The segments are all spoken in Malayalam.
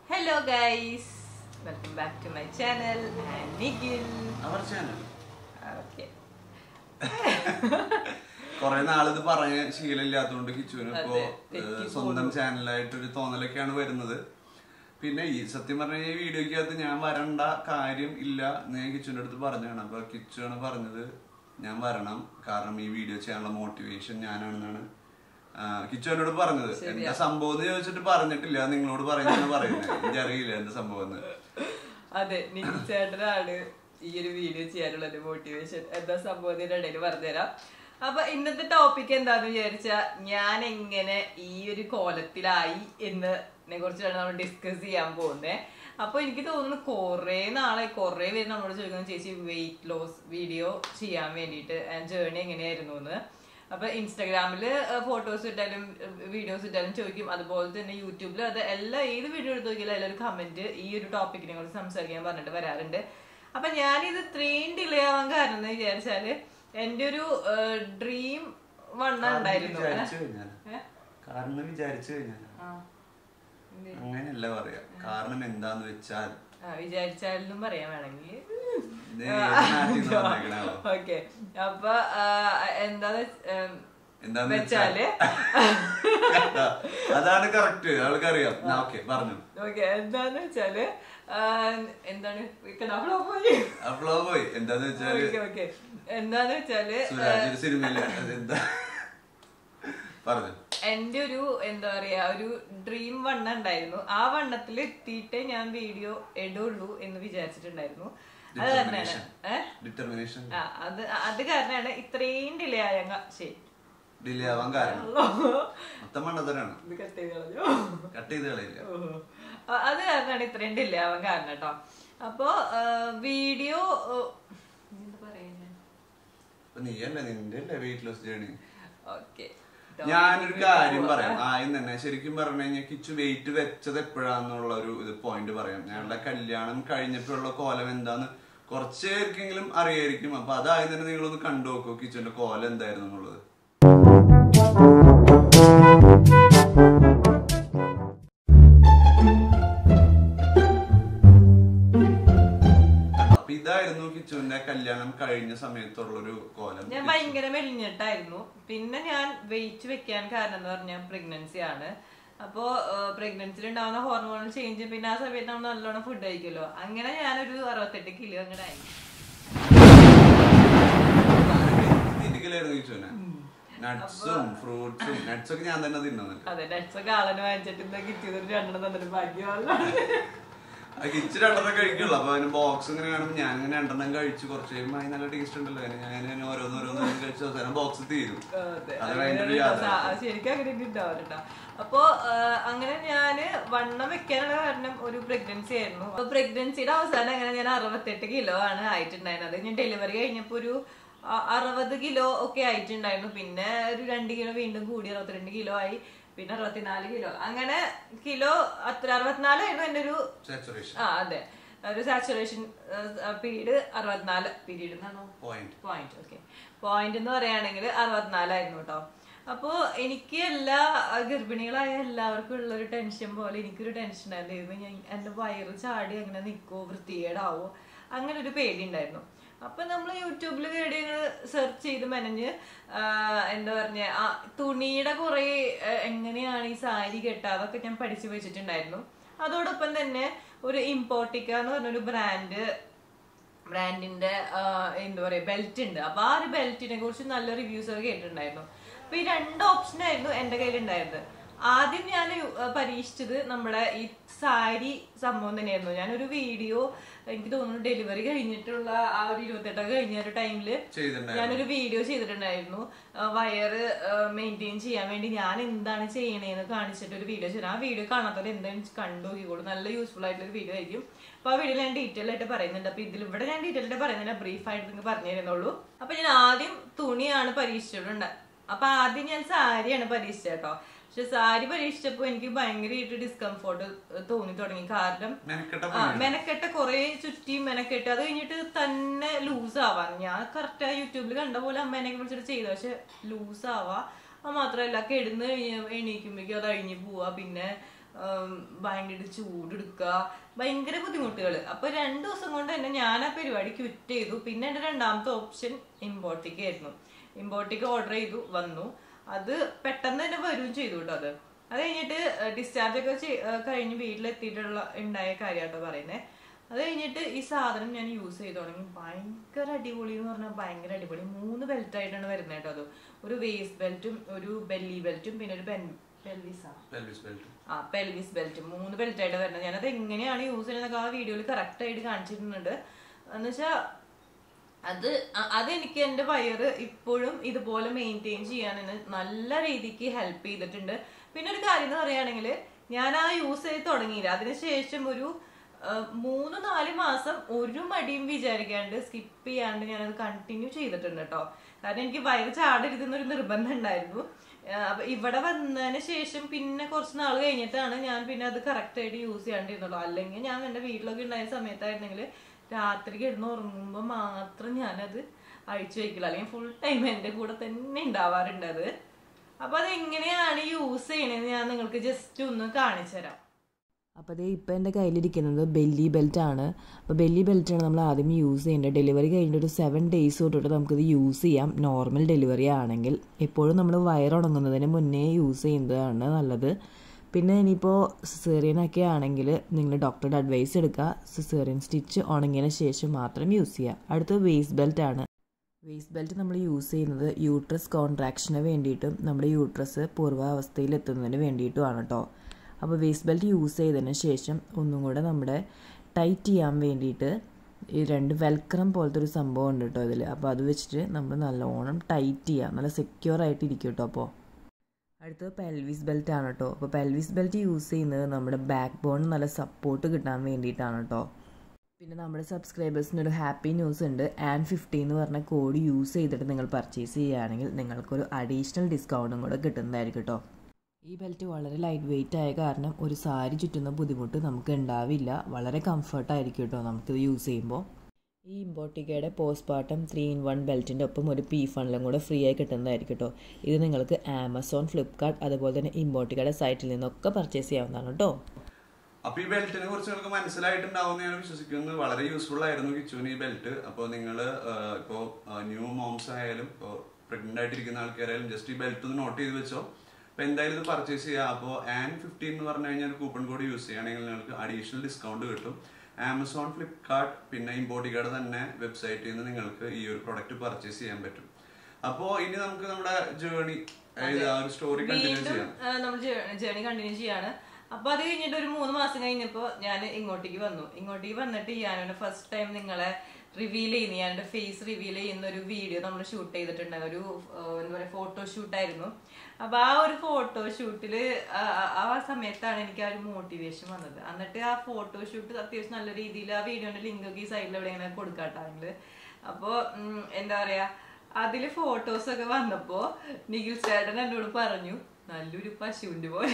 Hello guys welcome back to my channel Nikhil our channel okay കൊറേ നാളിത് പറഞ്ഞ ശീലമില്ലാത്തതുകൊണ്ട് കിച്ചുവിന് ഇപ്പോ അതെ, തെറ്റി ഏഹ്, സ്വന്തം ചാനലായിട്ടൊരു തോന്നലൊക്കെയാണ് വരുന്നത് പിന്നെ ഈ സത്യം പറഞ്ഞ ഈ വീഡിയോക്കകത്ത് ഞാൻ വരണ്ട കാര്യം ഇല്ല എന്ന് ഞാൻ കിച്ചുവിന്റെ അടുത്ത് പറഞ്ഞാണ് അപ്പൊ കിച്ചുവാണ് പറഞ്ഞത് ഞാൻ വരണം കാരണം ഈ വീഡിയോ ചെയ്യാനുള്ള മോട്ടിവേഷൻ ഞാനാണെന്നാണ് ആ, കിച്ചു എന്നോട് പറഞ്ഞത് എന്താ സംഭവം എന്ന് ചോദിച്ചിട്ട് പറഞ്ഞിട്ടില്ല നിങ്ങളോട് പറയുന്നതാണ് പറയുന്നത് എനിക്കറിയില്ല എന്താ സംഭവം എന്ന് അതെ നിഖിൽ ചേട്ടനാണ് ഈ ഒരു വീഡിയോ ചെയ്യാനുള്ള ഒരു മോട്ടിവേഷൻ എന്താ സംഭവത്തിന്റെ ഇടയിൽ പറഞ്ഞുതരാം അപ്പൊ ഇന്നത്തെ ടോപ്പിക് എന്താന്ന് വിചാരിച്ചാ ഞാൻ എങ്ങനെ ഈ ഒരു കോലത്തിലായി എന്നതിനെ കുറിച്ചാണ് നമ്മൾ ഡിസ്കസ് ചെയ്യാൻ പോകുന്നത് അപ്പൊ എനിക്ക് തോന്നുന്നു കുറെ നാളെ കുറെ പേര് നമ്മളോട് ചോദിക്കുന്നു ചേച്ചി വെയിറ്റ് ലോസ് വീഡിയോ ചെയ്യാൻ വേണ്ടിയിട്ട് ജേർണി എങ്ങനെയായിരുന്നു എന്ന് അപ്പൊ ഇൻസ്റ്റാഗ്രാമില് ഫോട്ടോസ് ഇട്ടാലും വീഡിയോസ് ഇട്ടാലും ചോദിക്കും അതുപോലെ തന്നെ യൂട്യൂബിൽ അത് എല്ലാ ഏത് വീഡിയോ എടുത്ത് നോക്കിയാലും അതിലൊരു കമന്റ് ഈ ഒരു ടോപ്പിക്കിനെ കുറിച്ച് സംസാരിക്കാൻ പറഞ്ഞിട്ട് വരാറുണ്ട് അപ്പൊ ഞാനിത് ഇത്രയും ഡിലേ ആവാൻ കാരണം എന്ന് വിചാരിച്ചാല് എന്റെ ഒരു ഡ്രീം വണ്ണ ഉണ്ടായിരുന്നു വിചാരിച്ചു കഴിഞ്ഞാൽ ഏ? കാരണം വിചാരിച്ചു കഴിഞ്ഞാൽ ആ. എന്ത്? അങ്ങനെയല്ല പറയാ കാരണം എന്താന്ന് വെച്ചാൽ ആ, വിചാരിച്ചാലും പറയാൻ വേണമെങ്കിൽ ഇത് ഏത് നാട്ടിൽ നിന്ന് വന്നേക്കണാവോ? ഓക്കെ അപ്പൊ ആ, എന്താന്ന് വെച്ച്- ഉം, എന്താന്ന് വെച്ചാല് അതാണ് കറക്റ്റ് ആൾക്കറിയാം ഓക്കെ പറഞ്ഞു ഓക്കെ എന്താന്ന് വെച്ചാല് ആ, എന്താണ് കിടാഫ്ലോ പോയി അപ്പോളോ പോയി എന്താന്ന് വെച്ചാല് ഓക്കെ ഓക്കെ എന്താന്ന് വെച്ചാല് സുരാജ് ഒരു സിനിമയില്ല എന്താ പറഞ്ഞു എന്റെ ഒരു എന്താ പറയാ ഒരു ഡ്രീം വണ്ണ ഉണ്ടായിരുന്നു ആ വണ്ണത്തിൽ എത്തിയിട്ടേ ഞാൻ വീഡിയോ ഇടുള്ളൂ എന്ന് വിചാരിച്ചിട്ടുണ്ടായിരുന്നു അത് കാരണമാണ് ഏഹ് ഡിറ്റർമിനേഷൻ ആ അത് അത് കാരണമാണ് ഇത്രയും ഡിലേ ആയ ശരി ഡിലേ ആവാൻ കാരണം മൊത്തം മണ്ടത്തരാണ് ഇത് കട്ട് ചെയ്ത് കളഞ്ഞു കട്ട് ചെയ്ത് കളയില്ല ഓഹോ. അ- അത് കാരണമാണ് ഇത്രയും ഡിലേ ആവാൻ കാരണം കേട്ടോ അപ്പോ വീഡിയോ എന്താ പറയുന്നത് അപ്പൊ നീയല്ലേ നിന്റെ അല്ലേ വെയിറ്റ് ലോസ് ജേണി ഓക്കെ ഞാനൊരു കാര്യം പറയാം ആദ്യം തന്നെ ശരിക്കും പറഞ്ഞു കഴിഞ്ഞാൽ കിച്ചു വെയിറ്റ് വെച്ചത് എപ്പോഴാന്നുള്ള ഒരു ഇത് പോയിന്റ് പറയാം ഞങ്ങളുടെ കല്യാണം കഴിഞ്ഞപ്പോഴുള്ള കോലം എന്താന്ന് കുറച്ച് പേർക്കെങ്കിലും അറിയായിരിക്കും അപ്പൊ അതായത് തന്നെ നിങ്ങളൊന്ന് കണ്ടു നോക്കൂ കിച്ചുവിന്റെ കോലം എന്തായിരുന്നു എന്നുള്ളത് അപ്പൊ ഇതായിരുന്നു കിച്ചുവിന്റെ കല്യാണം കഴിഞ്ഞ സമയത്തുള്ളൊരു കോലം ഞാൻ ഭയങ്കര മെലിഞ്ഞിട്ടായിരുന്നു പിന്നെ ഞാൻ വെയിറ്റ് വെക്കാൻ കാരണം എന്ന് പറഞ്ഞാൽ പ്രഗ്നൻസി ആണ് അപ്പോ പ്രഗ്നൻസിയിൽ ഉണ്ടാവുന്ന ഹോർമോണൽ ചേഞ്ച് പിന്നെ ആ സമയത്ത് നമ്മൾ നല്ലോണം ഫുഡ് കഴിക്കുമല്ലോ അങ്ങനെ ഞാനൊരു അറുപത്തെട്ട് കിലോ അങ്ങനെ ആയി തിരികലായിരുന്നു കിച്ചുവിനെ നട്ട്സും ഫ്രൂട്ട്സും നട്ട്സ് ഒക്കെ ഞാൻ തന്നെ തിന്നുന്നുണ്ട് അതെ നട്സ് ഒക്കെ ആളന് വാങ്ങിച്ചിട്ട് ഇന്ന് കിട്ടിയത് രണ്ടെണ്ണം തന്നിട്ട് ഭാഗ്യമല്ല അത് കിച്ചു രണ്ടെണ്ണം കഴിക്കുള്ളൂ അപ്പൊ അതിന് ബോക്സ് ഇങ്ങനെ കാണുമ്പോൾ ഞാൻ ഇങ്ങനെ രണ്ടെണ്ണം കഴിച്ചു കുറച്ച് കഴിയുമ്പോൾ അതിന് നല്ല ടേസ്റ്റ് ഉണ്ടല്ലോ അതിന് ഞാൻ ഇങ്ങനെ ഓരോന്ന് ഓരോന്ന് കഴിച്ച് അവസാനം ബോക്സ് തീരും അതെ. അത് അങ്ങനെ ഭയങ്കര ഒരു യാത്ര രസാ. ആ, ശരിക്കും അങ്ങനെ ഉണ്ടാവാറുണ്ടോ അപ്പോ ആ, അങ്ങനെ ഞാന് വണ്ണം വെക്കാനുള്ള കാരണം ഒരു പ്രഗ്നൻസി ആയിരുന്നു അപ്പൊ പ്രഗ്നൻസിയുടെ അവസാനം അങ്ങനെ ഞാൻ അറുപത്തെട്ട് കിലോ ആണ് ആയിട്ടുണ്ടായിരുന്നത് ഞാൻ ഡെലിവറി കഴിഞ്ഞപ്പോ ഒരു അ- അറുപത് കിലോ ഒക്കെ ആയിട്ടുണ്ടായിരുന്നു പിന്നെ ഒരു രണ്ട് കിലോ വീണ്ടും കൂടി അറുപത്തിരണ്ട് കിലോ ആയി പിന്നെ അറുപത്തിനാല് കിലോ അങ്ങനെ കിലോ അത്ര അറുപത്തിനാലായിരുന്നു എന്റെ ഒരു സാച്ചുറേഷൻ ആ അതെ ഒരു സാച്ചുറേഷൻ പീരീഡ് അറുപത്തിനാല് പീരീഡ് എന്നാണോ പോയിന്റ് പോയിന്റ് ഓക്കെ പോയിന്റ് എന്ന് പറയുകയാണെങ്കിൽ അറുപത്തിനാലായിരുന്നു കേട്ടോ അപ്പോ എനിക്ക് എല്ലാ ആ, ഗർഭിണികളായ എല്ലാവർക്കും ഉള്ള ഒരു ടെൻഷൻ പോലെ എനിക്കൊരു ടെൻഷൻ ഉണ്ടായിരുന്നു ഞാൻ എന്റെ വയറ് ചാടി അങ്ങനെ നിൽക്കുവോ വൃത്തികേടാവോ അങ്ങനെ ഒരു പേടി ഉണ്ടായിരുന്നു അപ്പൊ നമ്മൾ യൂട്യൂബിൽ വീഡിയോ സെർച്ച് ചെയ്ത് മെനഞ്ഞ് ആ, എന്താ പറഞ്ഞ ആ തുണിയുടെ കുറെ ആ, എങ്ങനെയാണ് ഈ സാരി കെട്ടുക അതൊക്കെ ഞാൻ പഠിച്ചു വെച്ചിട്ടുണ്ടായിരുന്നു അതോടൊപ്പം തന്നെ ഒരു ഇമ്പോർട്ടിക്ക എന്ന് പറഞ്ഞൊരു ബ്രാൻഡ് ബ്രാൻഡിന്റെ എന്താ പറയാ ബെൽറ്റ് ഉണ്ട് അപ്പൊ ആ ഒരു ബെൽറ്റിനെ കുറിച്ച് നല്ല റിവ്യൂസ് ഒക്കെ കേട്ടിട്ടുണ്ടായിരുന്നു അപ്പൊ ഈ രണ്ട് ഓപ്ഷൻ ആയിരുന്നു എന്റെ കയ്യിൽ ഉണ്ടായിരുന്നത് ആദ്യം ഞാൻ പരീക്ഷിച്ചത് നമ്മുടെ ഈ സാരി സംഭവം തന്നെയായിരുന്നു ഞാനൊരു വീഡിയോ എനിക്ക് തോന്നുന്നു ഡെലിവറി കഴിഞ്ഞിട്ടുള്ള ആ ഒരു ഇരുപത്തെട്ടൊക്കെ കഴിഞ്ഞ ഒരു ടൈമില് ചെയ്തിട്ടുണ്ടായിരുന്നു ഞാനൊരു വീഡിയോ ചെയ്തിട്ടുണ്ടായിരുന്നു ആ, വയറ് മെയിൻറ്റെയിൻ ചെയ്യാൻ വേണ്ടി ഞാൻ എന്താണ് ചെയ്യണേന്ന് കാണിച്ചിട്ട് ഒരു വീഡിയോ ചെയ്തു ആ വീഡിയോ കാണാത്തവർ എന്തായാലും കണ്ടു നോക്കിക്കോളൂ നല്ല യൂസ്ഫുൾ ആയിട്ടുള്ള ഒരു വീഡിയോ ആയിരിക്കും അപ്പൊ ആ വീഡിയോ ഞാൻ ഡീറ്റെയിൽ ആയിട്ട് പറയുന്നുണ്ട് അപ്പൊ ഇതിൽ ഇവിടെ ഞാൻ ഡീറ്റെയിൽ ആയിട്ട് പറയുന്നില്ല ബ്രീഫ് ആയിട്ട് നിങ്ങൾക്ക് പറഞ്ഞു തരുന്നുള്ളൂ അപ്പൊ ഞാൻ ആദ്യം തുണിയാണ് പരീക്ഷിച്ചിട്ടുണ്ട് അപ്പൊ ആദ്യം ഞാൻ സാരിയാണ് പരീക്ഷിച്ചത് കേട്ടോ പക്ഷെ സാരി പരീക്ഷിച്ചപ്പോ എനിക്ക് ഭയങ്കരമായിട്ട് ഡിസ്കംഫോർട്ട് തോന്നി തുടങ്ങി കാരണം മെനക്കെട്ട ആ, മെനക്കെട്ട് കുറെ ചുറ്റി മെനക്കെട്ട് അത് കഴിഞ്ഞിട്ട് തന്നെ ലൂസ് ആവാൻ ഞാൻ കറക്റ്റ് യൂട്യൂബിൽ കണ്ട പോലെ അമ്മേനെ വിളിച്ചിട്ട് ചെയ്തു പക്ഷെ ലൂസ് ആവാ അത് മാത്രമല്ല കിടന്ന് കഴിഞ്ഞ് എണീക്കുമ്പോഴേക്കും അത് അഴിഞ്ഞു പോവാ പിന്നെ ഉം, ഭയങ്കര ചൂടെടുക്കുക ഭയങ്കര ബുദ്ധിമുട്ടുകൾ അപ്പൊ രണ്ടു ദിവസം കൊണ്ട് തന്നെ ഞാൻ ആ പരിപാടി ക്വിറ്റ് ചെയ്തു പിന്നെ എന്റെ രണ്ടാമത്തെ ഓപ്ഷൻ ഇമ്പോർട്ടിക്ക് ആയിരുന്നു ഇമ്പോർട്ടിക്ക് ഓർഡർ ചെയ്തു വന്നു അത് പെട്ടെന്ന് തന്നെ വരികയും ചെയ്തു കേട്ടോ അത് അത് കഴിഞ്ഞിട്ട് ഡിസ്ചാർജ് ഒക്കെ ചെയ്- ഏഹ് കഴിഞ്ഞ് വീട്ടിലെത്തിയിട്ടുള്ള ഉണ്ടായ കാര്യമാട്ടോ പറയുന്നത് അത് കഴിഞ്ഞിട്ട് ഈ സാധനം ഞാൻ യൂസ് ചെയ്ത് തുടങ്ങി ഭയങ്കര അടിപൊളി എന്ന് പറഞ്ഞാൽ ഭയങ്കര അടിപൊളി മൂന്ന് ബെൽറ്റ് ആയിട്ടാണ് വരുന്നത് കേട്ടോ അത് ഒരു വേസ്റ്റ് ബെൽറ്റും ഒരു ബെല്ലി ബെൽറ്റും പിന്നെ ഒരു പെൽവിസാ പെൽവിസ് ബെൽറ്റ് ആ പെൽവിസ് ബെൽറ്റ് മൂന്ന് ബെൽറ്റ് ആയിട്ട് വരുന്നത് ഞാനത് എങ്ങനെയാണ് യൂസ് ചെയ്യുന്നത് ആ വീഡിയോയിൽ കറക്റ്റ് ആയിട്ട് കാണിച്ചിട്ടുണ്ട് എന്ന് വെച്ചാൽ അത് അ- അതെനിക്ക് എൻ്റെ വയറ് ഇപ്പോഴും ഇതുപോലെ മെയിൻറ്റെയിൻ ചെയ്യാൻ എന്നെ നല്ല രീതിക്ക് ഹെൽപ്പ് ചെയ്തിട്ടുണ്ട് പിന്നെ ഒരു കാര്യം എന്ന് പറയുകയാണെങ്കിൽ ഞാൻ ആ യൂസ് ചെയ്ത് തുടങ്ങിയില്ല അതിനുശേഷം ഒരു ആ, മൂന്ന് നാല് മാസം ഒരു മടിയും വിചാരിക്കാണ്ട് സ്കിപ്പ് ചെയ്യാണ്ട് ഞാനത് കണ്ടിന്യൂ ചെയ്തിട്ടുണ്ട് കേട്ടോ കാരണം എനിക്ക് വയറ് ചാടരുതെന്നൊരു നിർബന്ധം ഉണ്ടായിരുന്നു ആ, അപ്പൊ ഇവിടെ വന്നതിന് ശേഷം പിന്നെ കുറച്ച് നാൾ കഴിഞ്ഞിട്ടാണ് ഞാൻ പിന്നെ അത് കറക്റ്റ് ആയിട്ട് യൂസ് ചെയ്യാണ്ടിരുന്നുള്ളൂ അല്ലെങ്കിൽ ഞാൻ എൻ്റെ വീട്ടിലൊക്കെ ഉണ്ടായ സമയത്തായിരുന്നെങ്കിൽ രാത്രി കിടന്ന് ഉറങ്ങുമ്പോൾ മാത്രം ഞാനത് അഴിച്ചു വെക്കില്ല അല്ലെങ്കിൽ ഫുൾ ടൈം എൻ്റെ കൂടെ തന്നെ ഉണ്ടാവാറുണ്ട് അത് അപ്പൊ അത് എങ്ങനെയാണ് യൂസ് ചെയ്യണതെന്ന് ഞാൻ നിങ്ങൾക്ക് ജസ്റ്റ് ഒന്ന് കാണിച്ചു തരാം അപ്പോൾ അതേ ഇപ്പോൾ എൻ്റെ കയ്യിലിരിക്കുന്നത് ബെല്ലി ബെൽറ്റ് ആണ് അപ്പോൾ ബെല്ലി ബെൽറ്റാണ് നമ്മൾ ആദ്യം യൂസ് ചെയ്യേണ്ടത് ഡെലിവറി കഴിഞ്ഞിട്ട് ഒരു സെവൻ ഡേയ്സ് തൊട്ടിട്ട് നമുക്കിത് യൂസ് ചെയ്യാം നോർമൽ ഡെലിവറി ആണെങ്കിൽ എപ്പോഴും നമ്മൾ വയറുണങ്ങുന്നതിന് മുന്നേ യൂസ് ചെയ്യുന്നതാണ് നല്ലത് പിന്നെ ഇനിയിപ്പോൾ സിസേറിയനൊക്കെ ആണെങ്കിൽ നിങ്ങൾ ഡോക്ടറുടെ അഡ്വൈസ് എടുക്കുക സിസേറിയൻ സ്റ്റിച്ച് ഉണങ്ങിയതിന് ശേഷം മാത്രം യൂസ് ചെയ്യുക അടുത്തത് വേസ്റ്റ് ബെൽറ്റ് ആണ് വേസ്റ്റ് ബെൽറ്റ് നമ്മൾ യൂസ് ചെയ്യുന്നത് യൂട്രസ് കോൺട്രാക്ഷന് വേണ്ടിയിട്ടും നമ്മുടെ യൂട്രസ് പൂർവ്വാവസ്ഥയിൽ എത്തുന്നതിന് വേണ്ടിയിട്ടുമാണ് കേട്ടോ അപ്പോൾ വേസ്റ്റ് ബെൽറ്റ് യൂസ് ചെയ്തതിന് ശേഷം ഒന്നും കൂടെ നമ്മുടെ ടൈറ്റ് ചെയ്യാൻ വേണ്ടിയിട്ട് ഈ രണ്ട് വെൽക്രം പോലത്തെ ഒരു സംഭവം ഉണ്ട് കേട്ടോ ഇതിൽ അപ്പോൾ അത് വെച്ചിട്ട് നമ്മൾ നല്ലോണം ടൈറ്റ് ചെയ്യുക നല്ല സെക്യൂർ ആയിട്ട് ഇരിക്കും കേട്ടോ അപ്പോൾ അടുത്തത് പെൽവിസ് ബെൽറ്റ് ആണ് കേട്ടോ അപ്പോൾ പെൽവിസ് ബെൽറ്റ് യൂസ് ചെയ്യുന്നത് നമ്മുടെ ബാക്ക് ബോൺ നല്ല സപ്പോർട്ട് കിട്ടാൻ വേണ്ടിയിട്ടാണ് കേട്ടോ പിന്നെ നമ്മുടെ സബ്സ്ക്രൈബേഴ്സിന് ഒരു ഹാപ്പി ന്യൂസ് ഉണ്ട് ആൻഡ് ഫിഫ്റ്റി എന്ന് പറഞ്ഞ കോഡ് യൂസ് ചെയ്തിട്ട് നിങ്ങൾ പർച്ചേസ് ചെയ്യുകയാണെങ്കിൽ നിങ്ങൾക്കൊരു അഡീഷണൽ ഡിസ്കൗണ്ടും കൂടെ കിട്ടുന്നതായിരിക്കും കേട്ടോ ഈ ബെൽറ്റ് വളരെ ലൈറ്റ് വെയിറ്റ് ആയ കാരണം ഒരു സാരി ചുറ്റുന്ന ബുദ്ധിമുട്ട് നമുക്ക് ഉണ്ടാവില്ല വളരെ കംഫർട്ടായിരിക്കും കേട്ടോ നമുക്കിത് യൂസ് ചെയ്യുമ്പോൾ ഈ ഇമ്പോർട്ടിക്കയുടെ പോസ്റ്റ്പാർട്ടം ത്രീ ഇൻ വൺ ബെൽറ്റിൻ്റെ ഒപ്പം ഒരു പി ഫണ്ടിലും കൂടെ ഫ്രീ ആയി കിട്ടുന്നതായിരിക്കും കേട്ടോ ഇത് നിങ്ങൾക്ക് ആമസോൺ ഫ്ലിപ്കാർട്ട് അതുപോലെ തന്നെ ഇമ്പോർട്ടിക്കയുടെ സൈറ്റിൽ നിന്നൊക്കെ പർച്ചേസ് ചെയ്യാവുന്നതാണ് കേട്ടോ അപ്പൊ ഈ ബെൽറ്റിനെ കുറിച്ച് നിങ്ങൾക്ക് മനസ്സിലായിട്ടുണ്ടാവും ഞാൻ വിശ്വസിക്കുന്നത് വളരെ യൂസ്ഫുൾ ആയിരുന്നു കിച്ചുവിന് ഈ ബെൽറ്റ് അപ്പോൾ നിങ്ങൾ ഇപ്പോൾ ന്യൂ മോംസ് ആയാലും ഇപ്പോൾ പ്രഗ്നന്റ് ആയിട്ടിരിക്കുന്ന ആൾക്കാരായാലും ജസ്റ്റ് ഈ ബെൽറ്റ് ഒന്ന് നോട്ട് ചെയ്ത് വെച്ചോ അപ്പൊ എന്തായാലും ഇത് പർച്ചേസ് ചെയ്യുക അപ്പോൾ ആൻ ഫിഫ്റ്റീൻ എന്ന് പറഞ്ഞു കഴിഞ്ഞാൽ ഒരു കൂപ്പൺ കോഡ് യൂസ് ചെയ്യുകയാണെങ്കിൽ നിങ്ങൾക്ക് അഡീഷണൽ ഡിസ്കൗണ്ട് കിട്ടും ആമസോൺ ഫ്ലിപ്കാർട്ട് പിന്നെ ഇമ്പോർട്ടിക്കയുടെ തന്നെ വെബ്സൈറ്റിൽ നിന്ന് നിങ്ങൾക്ക് ഈ ഒരു പ്രൊഡക്റ്റ് പർച്ചേസ് ചെയ്യാൻ പറ്റും അപ്പോൾ ഇനി നമുക്ക് നമ്മുടെ ജേണി ഒരു സ്റ്റോറി കണ്ടിന്യൂ വീണ്ടും ചെയ്യാം നമ്മൾ ജേണി കണ്ടിന്യൂ ചെയ്യാണ് അപ്പൊ അത് കഴിഞ്ഞിട്ട് ഒരു മൂന്ന് മാസം കഴിഞ്ഞപ്പോ ഞാൻ ഇങ്ങോട്ടേക്ക് വന്നു ഇങ്ങോട്ടേക്ക് വന്നിട്ട് ഞാൻ ഫസ്റ്റ് ടൈം നിങ്ങളെ റിവീൽ ചെയ്യുന്ന ഞാൻ എന്റെ ഫേസ് റിവീൽ ചെയ്യുന്ന ഒരു വീഡിയോ നമ്മൾ ഷൂട്ട് ചെയ്തിട്ടുണ്ട് ഒരു ആ, എന്താ പറയാ ഫോട്ടോ ഷൂട്ടായിരുന്നു അപ്പൊ ആ ഒരു ഫോട്ടോ ഷൂട്ടില് ആ സമയത്താണ് എനിക്ക് ആ ഒരു മോട്ടിവേഷൻ വന്നത് എന്നിട്ട് ആ ഫോട്ടോ ഷൂട്ട് അത്യാവശ്യം നല്ല രീതിയിൽ ആ വീഡിയോന്റെ ലിങ്ക് ഒക്കെ ഈ സൈഡിൽ എവിടെ ഇങ്ങനെ കൊടുക്കാട്ടാണെങ്കിൽ അപ്പോ ഉം, എന്താ പറയാ അതില് ഫോട്ടോസ് ഒക്കെ വന്നപ്പോ നിഖിൽ ചേട്ടൻ എന്നോട് പറഞ്ഞു നല്ലൊരു പശുവിന്റെ പോലെ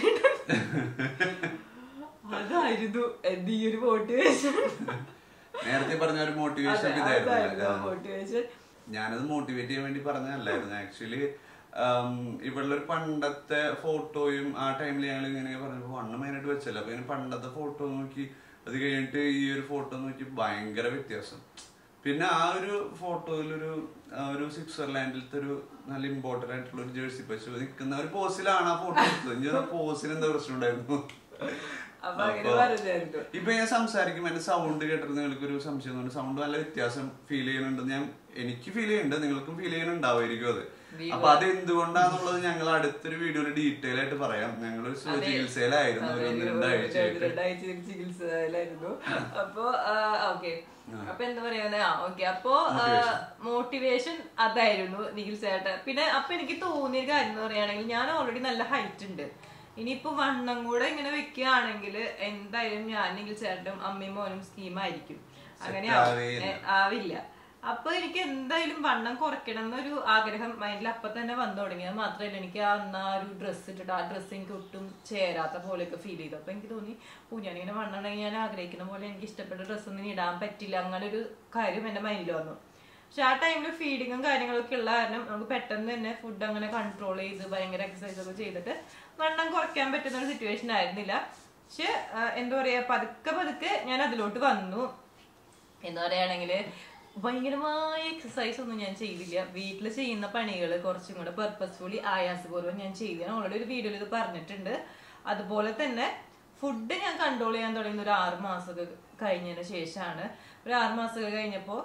അതായിരുന്നു എന്റെ ഈ ഒരു മോട്ടിവേഷൻ നേരത്തെ പറഞ്ഞ ഒരു മോട്ടിവേഷൻ ഇതായിരുന്നു മോട്ടിവേഷൻ ഞാനത് മോട്ടിവേറ്റ് ചെയ്യാൻ വേണ്ടി പറഞ്ഞതല്ലായിരുന്നു ആക്ച്വലി ഇവളുടെ ഒരു പണ്ടത്തെ ഫോട്ടോയും ആ ടൈമിൽ ഞങ്ങൾ ഇങ്ങനെ പറഞ്ഞപ്പോ വണ്ണം മെയിനായിട്ട് വെച്ചല്ലോ അപ്പൊ ഇങ്ങനെ പണ്ടത്തെ ഫോട്ടോ നോക്കി അത് കഴിഞ്ഞിട്ട് ഈ ഒരു ഫോട്ടോ നോക്കി ഭയങ്കര വ്യത്യാസം പിന്നെ ആ ഒരു ഫോട്ടോയിലൊരു ആ ഒരു സ്വിറ്റ്സർലാൻഡിലത്തെ ഒരു നല്ല ഇമ്പോർട്ടന്റ് ആയിട്ടുള്ള ഒരു ജേഴ്സി പശു നിൽക്കുന്ന ഒരു പോസിലാണ് ആ ഫോട്ടോ എടുത്തത് ഇനി ആ പോസിന് എന്താ പ്രശ്നം ഉണ്ടായിരുന്നു അപ്പൊ അങ്ങനെ അപ്പൊ പറഞ്ഞായിരുന്നു ഇപ്പൊ ഞാൻ സംസാരിക്കുമ്പോ എന്റെ സൗണ്ട് കേട്ടിട്ട് നിങ്ങൾക്ക് ഒരു സംശയം തോന്നുന്നു സൗണ്ട് നല്ല വ്യത്യാസം ഫീൽ ചെയ്യുന്നുണ്ട് ഞാൻ എനിക്ക് ഫീൽ ചെയ്യുന്നുണ്ട് നിങ്ങൾക്കും ഫീൽ ചെയ്യുന്നുണ്ടാവുമായിരിക്കും അത് അപ്പൊ അത് എന്തുകൊണ്ടാന്നുള്ളത് ഞങ്ങൾ അടുത്തൊരു വീഡിയോയിൽ ഡീറ്റെയിൽ ആയിട്ട് പറയാം ഞങ്ങൾ ചികിത്സയിലായിരുന്നു ഒരു ഒന്ന് രണ്ടാഴ്ചയായിട്ട് രണ്ടാഴ്ച ചികിത്സയിലായിരുന്നു അപ്പൊ ഓക്കെ അപ്പൊ എന്താ പറയുന്നത് ആ ഓക്കെ അപ്പൊ മോട്ടിവേഷൻ അതായിരുന്നു നിഖിൽ ചേട്ടൻ പിന്നെ അപ്പൊ എനിക്ക് തോന്നിയ കാര്യം എന്ന് പറയുകയാണെങ്കിൽ ഞാൻ ഓൾറെഡി നല്ല ഹൈറ്റ് ഉണ്ട് ഇനിയിപ്പോ വണ്ണം കൂടെ ഇങ്ങനെ വെക്കുകയാണെങ്കിൽ എന്തായാലും ഞാൻ നിഖിൽ ചേട്ടനും അമ്മയും മോനും സ്കീമായിരിക്കും അങ്ങനെ ആവേയില്ല. ഏ, ആവില്ല അപ്പൊ എനിക്ക് എന്തായാലും വണ്ണം കുറയ്ക്കണം എന്നൊരു ആഗ്രഹം മൈൻഡിൽ അപ്പൊ തന്നെ വന്നു തുടങ്ങി അത് മാത്രമല്ല എനിക്ക് ആ അന്ന് ആ ഒരു ഡ്രസ്സ് ഇട്ടിട്ട് ആ ഡ്രസ്സ് എനിക്ക് ഒട്ടും ചേരാത്ത പോലെയൊക്കെ ഫീൽ ചെയ്തു അപ്പൊ എനിക്ക് തോന്നി ഓ ഞാനിങ്ങനെ വണ്ണം ഉണ്ടെങ്കിൽ ഞാൻ ആഗ്രഹിക്കുന്ന പോലെ എനിക്ക് ഇഷ്ടപ്പെട്ട ഡ്രസ്സ് ഒന്നും ഇടാൻ പറ്റില്ല അങ്ങനെ ഒരു കാര്യം എന്റെ മൈൻഡിൽ വന്നു പക്ഷെ ആ ടൈമിൽ ഫീഡിങ്ങും കാര്യങ്ങളൊക്കെ ഉള്ള കാരണം നമുക്ക് പെട്ടെന്ന് തന്നെ ഫുഡ് അങ്ങനെ കൺട്രോൾ ചെയ്ത് ഭയങ്കര എക്സസൈസ് ഒക്കെ ചെയ്തിട്ട് വണ്ണം കുറയ്ക്കാൻ പറ്റുന്ന ഒരു സിറ്റുവേഷൻ ആയിരുന്നില്ല പക്ഷെ ആ, എന്താ പറയാ പതുക്കെ പതുക്കെ ഞാൻ അതിലോട്ട് വന്നു എന്ന് പറയുകയാണെങ്കിൽ ഭയങ്കരമായ എക്സസൈസ് ഒന്നും ഞാൻ ചെയ്തില്ല വീട്ടിൽ ചെയ്യുന്ന പണികൾ കുറച്ചും കൂടെ പെർപ്പസ്ഫുള്ളി ആയാസപൂർവ്വം ഞാൻ ചെയ്തു ഞാൻ ഓൾറെഡി ഒരു വീഡിയോയിൽ ഇത് പറഞ്ഞിട്ടുണ്ട് അതുപോലെ തന്നെ ഫുഡ് ഞാൻ കൺട്രോൾ ചെയ്യാൻ തുടങ്ങിയത് ഒരു ആറ് മാസമൊക്കെ കഴിഞ്ഞതിന് ശേഷമാണ് ഒരു ആറ് മാസമൊക്കെ കഴിഞ്ഞപ്പോൾ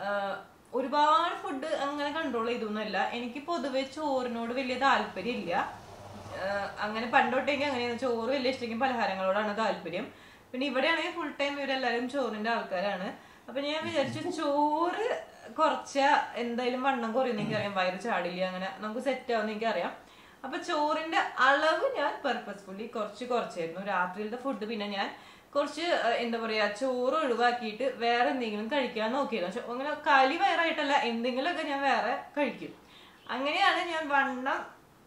ഒരുപാട് ഫുഡ് അങ്ങനെ കൺട്രോൾ ചെയ്തൊന്നുമല്ല എനിക്ക് പൊതുവെ ചോറിനോട് വലിയ താല്പര്യമില്ല ആഹ് അങ്ങനെ പണ്ടോട്ടേക്ക് അങ്ങനെയാണ് ചോറ് വലിയ ഇഷ്ടമെങ്കിൽ പലഹാരങ്ങളോടാണ് താല്പര്യം പിന്നെ ഇവിടെയാണെങ്കിൽ ഫുൾ ടൈം ഇവരെല്ലാവരും ചോറിന്റെ ആൾക്കാരാണ് അപ്പൊ ഞാൻ വിചാരിച്ചു ചോറ് കുറച്ച എന്തായാലും വണ്ണം കുറയുന്ന എനിക്കറിയാം വയറ് ചാടില്ല അങ്ങനെ നമുക്ക് സെറ്റ് ആവുന്ന എനിക്കറിയാം അപ്പൊ ചോറിന്റെ അളവ് ഞാൻ പെർപ്പസ്ഫുള്ളി കുറച്ച് കുറച്ചായിരുന്നു രാത്രിയിലത്തെ ഫുഡ് പിന്നെ ഞാൻ കുറച്ച് ആഹ് എന്താ പറയാ ചോറ് ഒഴിവാക്കിയിട്ട് വേറെ എന്തെങ്കിലും കഴിക്കാൻ നോക്കിയിരുന്നു പക്ഷെ അങ്ങനെ കാലി വയറായിട്ടല്ല എന്തെങ്കിലുമൊക്കെ ഞാൻ വേറെ കഴിക്കും അങ്ങനെയാണ് ഞാൻ വണ്ണം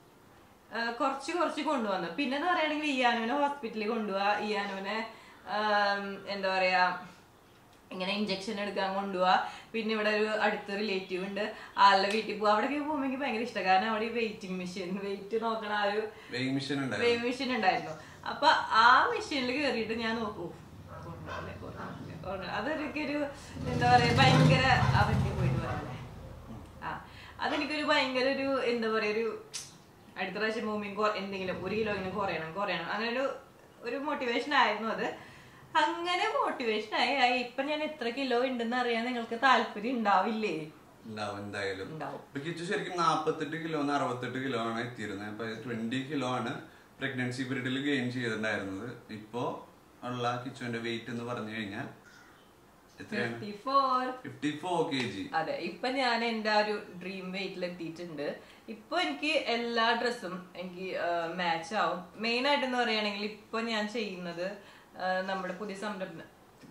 ആ, കുറച്ച് കുറച്ച് കൊണ്ടുവന്നു പിന്നെ എന്ന് പറയുകയാണെങ്കിൽ ഇയാനുവിനെ ഹോസ്പിറ്റലിൽ കൊണ്ടുപോവാ ഇയാനുവിനെ ആം, എന്താ പറയാ ഇങ്ങനെ ഇഞ്ചക്ഷൻ എടുക്കാൻ കൊണ്ടുപോവാ പിന്നെ ഇവിടെ ഒരു അടുത്ത റിലേറ്റീവ് ഉണ്ട് ആളുടെ വീട്ടിൽ പോവാ അവിടേക്ക് പോകുമ്പോൾ എനിക്ക് ഭയങ്കര ഇഷ്ടം കാരണം അവിടെ വെയിറ്റിംഗ് മെഷീൻ വെയിറ്റ് നോക്കണ ആ ഒരു വെയിങ് മെഷീൻ ഉണ്ടായിരുന്നു വെയിങ് മെഷീൻ ഉണ്ടായിരുന്നു അപ്പൊ ആ മെഷീനിൽ കയറിയിട്ട് ഞാൻ നോക്കൂ കൊണ്ടുപോകല്ലേ, കൊണ്ടുപോകല്ലേ, കൊണ്ടുപോകല്ലേ. അതൊക്കെ ഒരു എന്താ പറയാ ഭയങ്കര അവന്റെ പോയിട്ട് പറയല്ലേ ആ അതെനിക്കൊരു ഭയങ്കര ഒരു എന്താ പറയാ ഒരു അടുത്ത പ്രാവശ്യം മൂവിങ് എന്തെങ്കിലും ഒരു കിലോ ഇങ്ങനെ കുറയണം കുറയണം അങ്ങനെ ഒരു ഒരു മോട്ടിവേഷൻ ആയിരുന്നു അത് അങ്ങനെ മോട്ടിവേഷൻ ആയി ആയി ഇപ്പൊ ഞാൻ എത്ര കിലോ ഉണ്ടെന്ന് അറിയാൻ നിങ്ങൾക്ക് താല്പര്യം ഉണ്ടാവില്ലേ ഉണ്ടാവും എന്തായാലും ഉണ്ടാവും. ഇപ്പൊ കിച്ചു ശരിക്കും നാപ്പത്തെട്ട് കിലോ അറുപത്തെട്ട് കിലോ ആണ് എത്തിയിരുന്നത് അപ്പൊ ട്വന്റി കിലോ ആണ് പ്രഗ്നൻസി പീരീഡിൽ ഗെയിൻ ചെയ്തിട്ടുണ്ടായിരുന്നത് ഇപ്പോ ഉള്ള കിച്ചുവിന്റെ വെയിറ്റ് എന്ന് പറഞ്ഞു കഴിഞ്ഞാൽ എത്രയാണ് fifty four fifty four K G അതെ ഇപ്പൊ ഞാൻ എന്റെ ആ ഒരു ഡ്രീം വെയിറ്റിൽ എത്തിയിട്ടുണ്ട് ഇപ്പൊ എനിക്ക് എല്ലാ ഡ്രസ്സും എനിക്ക് മാച്ച് ആവും മെയിൻ ആയിട്ട് എന്ന് പറയുകയാണെങ്കിൽ ഇപ്പൊ ഞാൻ ചെയ്യുന്നത് ആ, നമ്മുടെ പുതിയ സംരംഭം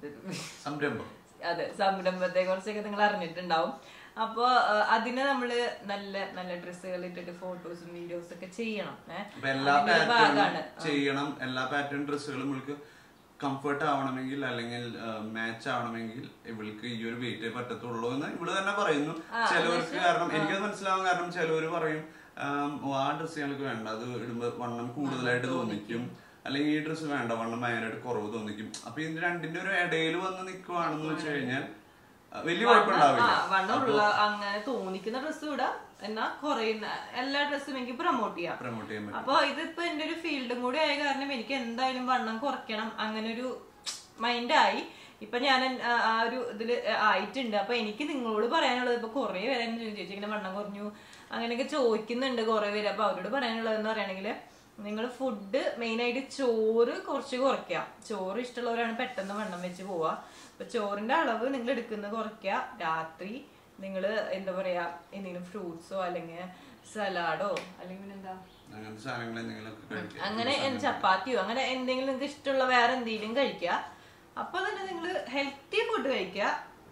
സംരംഭം അതെ സംരംഭത്തെ കുറിച്ചൊക്കെ നിങ്ങൾ അറിഞ്ഞിട്ടുണ്ടാവും അപ്പൊ ആ, അതിന് നമ്മള് നല്ല നല്ല ഡ്രസ്സുകൾ ഇട്ടിട്ട് ഫോട്ടോസും വീഡിയോസും ഒക്കെ ചെയ്യണം ഏഹ് അപ്പൊ എല്ലാ അതിന്റെ ഒരു ഭാഗമാണ് പാറ്റേണും ചെയ്യണം എല്ലാ പാറ്റേൺ ഡ്രസ്സുകളും ഇവൾക്ക് കംഫർട്ട് ആവണമെങ്കിൽ അല്ലെങ്കിൽ മാച്ച് ആവണമെങ്കിൽ ഇവൾക്ക് ഈ ഒരു വെയിറ്റ് പറ്റത്തുള്ളൂ എന്ന് ഇവള് തന്നെ പറയുന്നു ചിലവർക്ക് കാരണം എനിക്കത് മനസ്സിലാവാൻ കാരണം ചിലവര് പറയും ആം, ഓ, ആ ഡ്രസ്സ് ഞങ്ങൾക്ക് വേണ്ട അത് ഇടുമ്പോ വണ്ണം കൂടുതലായിട്ട് തോന്നിക്കും അല്ലെങ്കിൽ ഈ ഡ്രസ്സ് വേണ്ട വണ്ണം ഭയങ്കരമായിട്ട് കുറവ് തോന്നിക്കും അപ്പൊ ഇതിന്റെ രണ്ടിന്റെ ഒരു ഇടയിൽ വന്ന് നിൽക്കുവാണെന്ന് വെച്ച് കഴിഞ്ഞാൽ ആ, വലിയ കുഴപ്പമുണ്ടാവില്ല ആ, വണ്ണമുള്ള അങ്ങനെ തോന്നിക്കുന്ന ഡ്രസ്സ് ഇടാം എന്നാ കുറയുന്ന എല്ലാ ഡ്രസ്സും എനിക്ക് പ്രൊമോട്ട് ചെയ്യാം പ്രൊമോട്ട് ചെയ്യാൻ പറ്റും അപ്പൊ ഇതിപ്പോ എന്റെ ഒരു ഫീൽഡും കൂടി ആയ കാരണം എനിക്ക് എന്തായാലും വണ്ണം കുറയ്ക്കണം അങ്ങനെ ഒരു മൈൻഡായി ഇപ്പൊ ഞാൻ എൻ- ആ- ആ ഒരു ഇതില് ആയിട്ടുണ്ട് അപ്പൊ എനിക്ക് നിങ്ങളോട് പറയാനുള്ളത് ഇപ്പൊ കുറെ പേരെ എന്നെ ചോദിച്ചു ചേച്ചി ഇങ്ങനെ വണ്ണം കുറഞ്ഞു അങ്ങനെയൊക്കെ ചോദിക്കുന്നുണ്ട് കുറെ പേര് അപ്പൊ അവരോട് പറയാനുള്ളത് എന്ന് പറയുകയാണെങ്കിൽ നിങ്ങൾ ഫുഡ് മെയിൻ ആയിട്ട് ചോറ് കുറച്ച് കുറയ്ക്കാം ചോറ് ഇഷ്ടമുള്ളവരാണ് പെട്ടെന്ന് വണ്ണം വെച്ച് പോവാ അപ്പൊ ചോറിന്റെ അളവ് നിങ്ങൾ എടുക്കുന്നത് കുറയ്ക്കുക രാത്രി നിങ്ങൾ എന്താ പറയാ എന്തെങ്കിലും ഫ്രൂട്ട്സോ അല്ലെങ്കിൽ സലാഡോ അല്ലെങ്കിൽ പിന്നെന്താ അങ്ങനത്തെ സാധനങ്ങൾ എന്തെങ്കിലുമൊക്കെ കഴിക്കാം അങ്ങനെ എന്ത് ചപ്പാത്തിയോ അങ്ങനെ എന്തെങ്കിലും നിങ്ങൾക്ക് ഇഷ്ടമുള്ള വേറെ എന്തെങ്കിലും കഴിക്കുക അപ്പൊ തന്നെ നിങ്ങൾ ഹെൽത്തി ഫുഡ് കഴിക്കുക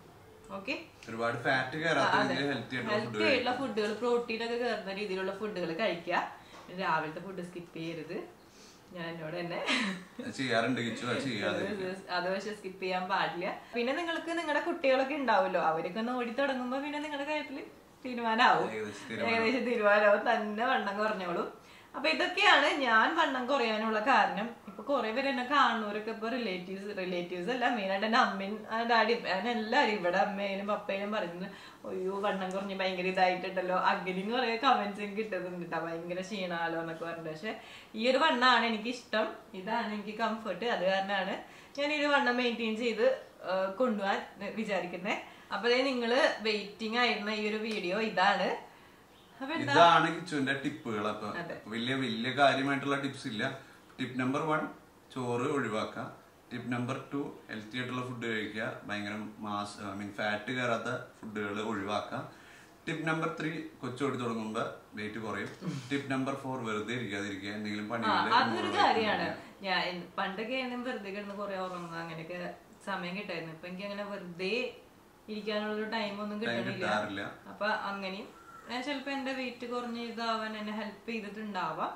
ഓക്കെ ഒരുപാട് ഫാറ്റ് കയറാത്ത രീതിയിൽ ഹെൽത്തി ആയിട്ടുള്ള ഫുഡ് ഹെൽത്തി ആയിട്ടുള്ള ഫുഡുകൾ പ്രോട്ടീൻ ഒക്കെ കയറുന്ന രീതിയിലുള്ള ഫുഡുകൾ കഴിക്കുക രാവിലത്തെ ഫുഡ് സ്കിപ്പ് ചെയ്യരുത് ഞാൻ എന്നോട് തന്നെ ചെയ്യാറുണ്ട് കിച്ചു അത് ചെയ്യാതെ അത് പക്ഷെ സ്കിപ്പ് ചെയ്യാൻ പാടില്ല പിന്നെ നിങ്ങൾക്ക് നിങ്ങളുടെ കുട്ടികളൊക്കെ ഉണ്ടാവുമല്ലോ അവരൊക്കെ ഒന്ന് ഓടി തുടങ്ങുമ്പോ പിന്നെ നിങ്ങളുടെ കാര്യത്തില് തീരുമാനമാവും ഏകദേശം തീരുമാനം. ഏകദേശം തീരുമാനമാവും തന്നെ വണ്ണം കുറഞ്ഞോളും അപ്പൊ ഇതൊക്കെയാണ് ഞാൻ വണ്ണം കുറയാനുള്ള കാരണം ഇപ്പൊ കുറെ പേര് എന്നെ കാണുന്നവരൊക്കെ ഇപ്പൊ റിലേറ്റീവ്സ് റിലേറ്റീവ്സ് അല്ല മെയിനായിട്ട് എന്റെ അമ്മയും ഡാഡിയും ഞാൻ എല്ലാവരും ഇവിടെ അമ്മേനും പപ്പേനും പറയുന്നത് അയ്യോ വണ്ണം കുറഞ്ഞ് ഭയങ്കര ഇതായിട്ടുണ്ടല്ലോ അഗ്നിന്ന് പറയാ കമന്റ്സ് എനിക്ക് കിട്ടുന്നുണ്ട് കേട്ടോ ഭയങ്കര ക്ഷീണാലോ എന്നൊക്കെ പറഞ്ഞിട്ട് പക്ഷെ ഈ ഒരു വണ്ണമാണ് എനിക്ക് ഇഷ്ടം ഇതാണ് എനിക്ക് കംഫർട്ട് അത് കാരണമാണ് ഞാൻ ഈ ഒരു വണ്ണം മെയിൻറ്റെയിൻ ചെയ്ത് ആ, കൊണ്ടുപോകാൻ വിചാരിക്കുന്നത് അപ്പൊ ദേ നിങ്ങള് വെയിറ്റിംഗ് ആയിരുന്ന ഈ ഒരു വീഡിയോ ഇതാണ് അപ്പൊ എന്താ ഇതാണ് കിച്ചുവിന്റെ ടിപ്പുകൾ അപ്പൊ അതെ. വലിയ വലിയ കാര്യമായിട്ടുള്ള ടിപ്സ് ഇല്ല ടിപ്പ് നമ്പർ വൺ ചോറ് ഒഴിവാക്കുക ടിപ്പ് നമ്പർ ടു ഹെൽത്തി ആയിട്ടുള്ള ഫുഡ് കഴിക്കുക ഭയങ്കര മാസ് ഐ മീൻ ഫാറ്റ് കയറാത്ത ഫുഡുകൾ ഒഴിവാക്കുക ടിപ്പ് നമ്പർ ത്രീ കൊച്ചോടി തുടങ്ങുമ്പോ വെയിറ്റ് കുറയും ടിപ്പ് നമ്പർ ഫോർ വെറുതെ ഇരിക്കാതിരിക്കുക എന്തെങ്കിലും ആ, പണികളിൽ അതൊരു കാര്യമാണ് ഞാൻ എൻ- പണ്ടൊക്കെ ഞാൻ വെറുതെ കിടന്ന് കുറെ ഉറങ്ങുക അങ്ങനെയൊക്കെ സമയം കിട്ടായിരുന്നു ഇപ്പൊ എനിക്ക് അങ്ങനെ വെറുതെ ഇരിക്കാനുള്ള ഒരു ടൈം ഒന്നും കിട്ടണില്ല കിട്ടാറില്ല അപ്പൊ അങ്ങനെയും ഞാൻ ചിലപ്പോ എന്റെ വെയിറ്റ് കുറഞ്ഞ് ഇതാവാൻ എന്നെ ഹെൽപ്പ് ചെയ്തിട്ടുണ്ടാവാം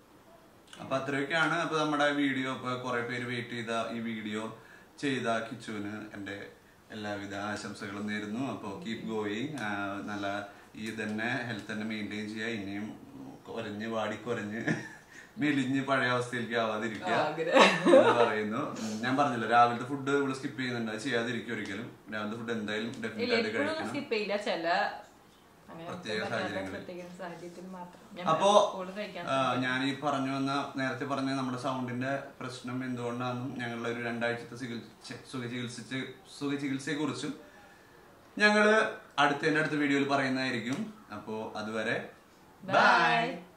അപ്പൊ അത്രയൊക്കെയാണ് അപ്പൊ നമ്മുടെ വീഡിയോ ഇപ്പൊ കുറെ പേര് വെയിറ്റ് ചെയ്ത ഈ വീഡിയോ ചെയ്ത കിച്ചുവിന് എന്റെ എല്ലാവിധ ആശംസകളും നേരുന്നു അപ്പോൾ കീപ് ഗോയിങ് നല്ല ഈ തന്നെ ഹെൽത്ത് തന്നെ മെയിൻറ്റെയിൻ ചെയ്യുക ഇനിയും കുറഞ്ഞ് വാടി കുറഞ്ഞ് മെലിഞ്ഞ് പഴയ അവസ്ഥയിലേക്ക് ആവാതിരിക്കുക ആഗ്രഹം. എന്ന് പറയുന്നു ഉം, ഞാൻ പറഞ്ഞില്ല രാവിലത്തെ ഫുഡ് ഇവിടെ സ്കിപ്പ് ചെയ്യുന്നുണ്ട് അത് ചെയ്യാതിരിക്കും ഒരിക്കലും രാവിലത്തെ ഫുഡ് എന്തായാലും ഇല്ല ഡെഫിനറ്റ് ആയിട്ട് എപ്പോഴും കഴിക്കണം സ്കിപ്പ് ചെയ്യില്ല ചില അങ്ങനെ പ്രത്യേക പറ്റാത്ത സാഹചര്യങ്ങളിൽ. പ്രത്യേക സാഹചര്യത്തിൽ മാത്രം ഞാൻ അപ്പോ കൂടുതൽ കഴിക്കാൻ ആ, ഞാൻ ഈ പറഞ്ഞു വന്ന നേരത്തെ പറഞ്ഞ നമ്മുടെ സൗണ്ടിന്റെ പ്രശ്നം എന്തുകൊണ്ടാണെന്നും ഞങ്ങളുടെ ഒരു രണ്ടാഴ്ചത്തെ ചികിത്സ സുഖ ചികിത്സിച്ച് സുഖ ചികിത്സയെ കുറിച്ചും ഞങ്ങള് അടുത്തതിന്റെ അടുത്ത വീഡിയോയിൽ പറയുന്നതായിരിക്കും അപ്പോ അതുവരെ ബൈ